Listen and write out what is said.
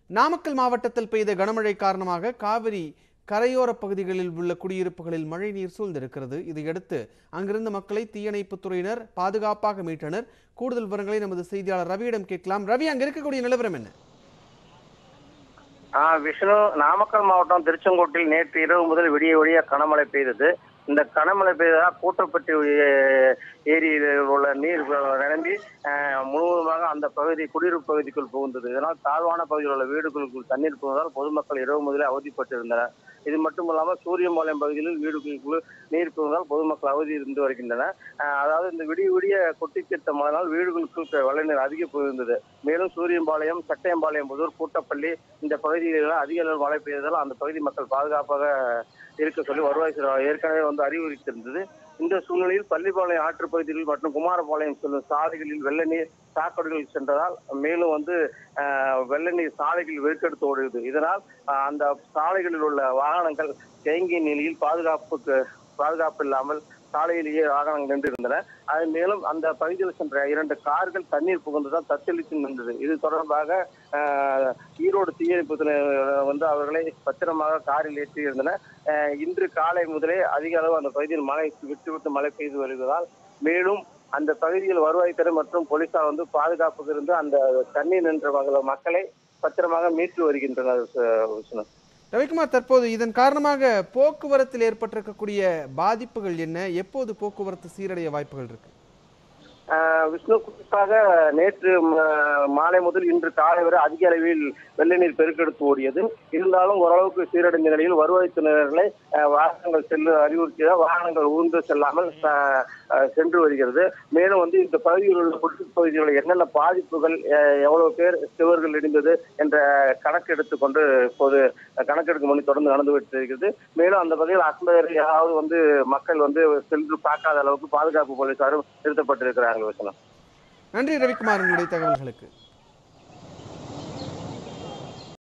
நாமக்கல் மாவட்டத்தில் பெய்த கனமழை காரணமாக காவிரி கரையோர பகுதிகளில் உள்ள குடியிருப்புகளில் மழை நீர் சூழ்ந்திருக்கிறது இதையடுத்து அங்கிருந்த மக்களை தீயணைப்புத் துறையினர் பாதுகாப்பாக மீட்டனர் கூடுதல் விவரங்களை நமது செய்தியாளர் ரவியிடம் கேட்கலாம் ரவி அங்க இருக்கக்கூடிய நிலவரம் என்ன ஆ, விஷ்ணு நாமக்கல் மாவட்டம் திருச்செங்கோட்டில் நேற்று இரவு முதல் விடிய விடிய கனமழை பெய்தது இந்த கனமழை பெய்ததால் கூட்டப்பட்டி ஏ- ஏரியில் உள்ள நீர் நிரம்பி ஆ, முழுவதுமாக அந்த பகுதி குடியிருப்பு பகுதிக்குள் புகுந்தது இதனால் தாழ்வான பகுதியில் உள்ள வீடுகளுக்குள் தண்ணீர் புகுந்ததால் பொதுமக்கள் இரவு முதலே அவதிப்பட்டிருந்தனர் இது மட்டும் இல்லாமல் சூரியம்பாளையம் பகுதியில் வீடுகளுக்குள் நீர் புகுந்ததால் பொதுமக்கள் அவதி இருந்து வருகின்றனர் ஆ, அதாவது இந்த விடிய விடிய கொட்டி தீர்த்த மழைனால் வீடுகளுக்குள் வெள்ள நீர் அதிக புகுந்தது மேலும் சூரியம்பாளையம் சட்டையம்பாளையம் புதூர் கூட்டப்பள்ளி இந்த பகுதிகளில் அதிக அளவு மழை பெய்ததால் அந்த பகுதி மக்கள் பாதுகாப்பாக இருக்க சொல்லி வருவாய்த்துறை ஏற்கனவே வந்து அறிவுறுத்தியிருந்தது இந்த சூழ்நிலையில் பள்ளிப்பாளையம் ஆற்று பகுதிகளில் மற்றும் குமாரபாளையம் செல்லும் சாலைகளில் வெள்ள நீர் சாக்கடைகள் சென்றதால் மேலும் வந்து ஆஹ், வெள்ள நீர் சாலைகளில் வெறுக்கெடுத்து ஓடுகிறது இதனால் ஆஹ், அந்த சாலைகளில் உள்ள வாகனங்கள் தேங்கிய நிலையில் பாதுகாப்புக்கு பாதுகாப்பு இல்லாமல் சாலையிலேயே வாகனங்கள் நின்று இருந்தன அது மேலும் அந்த பகுதியில் சென்ற இரண்டு கார்கள் தண்ணீர் புகுந்ததால் தத்தளித்து நின்றது இது தொடர்பாக ஆஹ், ஈரோடு தீயணைப்பு துறையினர் வந்து அவர்களை பத்திரமாக காரில் ஏற்றி இருந்தனர் ஆஹ், இன்று காலை முதலே அதிக அளவு அந்த பகுதியில் மழை விட்டு விட்டு மழை பெய்து வருவதால் மேலும் அந்த பகுதியில் வருவாய்த்துறை மற்றும் போலீசார் வந்து பாதுகாப்புக்கு இருந்து அந்த தண்ணீர் நின்ற மகள- மக்களை பத்திரமாக மீட்டு வருகின்றனர் ச- விஷ்ணு ரவிக்குமார் தற்போது இதன் காரணமாக போக்குவரத்தில் ஏற்பட்டிருக்கக்கூடிய பாதிப்புகள் என்ன எப்போது போக்குவரத்து சீரடைய வாய்ப்புகள் இருக்கு ஆஹ் விஷ்ணு குறிப்பாக நேற்று ம- மாலை முதல் இன்று காலை வரை அதிக அளவில் வெள்ள நீர் பெருக்கெடுத்து ஓடியது இருந்தாலும் ஓரளவுக்கு சீரடைந்த நிலையில் வருவாய்த்துறையினர்களை ஆஹ் வாகனங்கள் செல்ல அறிவுறுத்திய வாகனங்கள் ஊர்ந்து செல்லாமல் ஆஹ் ஆஹ் சென்று வருகிறது மேலும் வந்து இந்த பகுதியில் உள்ள குடிசை பகுதிகளில் என்னென்ன பாதிப்புகள் ஆஹ் எவ்வளவு பேர் சுவர்கள் இடிந்தது என்ற கணக்கு எடுத்துக்கொண்டு இப்போது கணக்கெடுக்கும் பணி தொடர்ந்து நடந்து வருகிறது மேலும் அந்த பகுதியில் அசம்பேர் யாராவது வந்து மக்கள் வந்து சென்று பார்க்காத அளவுக்கு பாதுகாப்பு போலீசாரும் நிறுத்தப்பட்டிருக்கிறார்கள் விஷ்ணு நன்றி ரவிக்குமார் உங்களுடைய தகவல்களுக்கு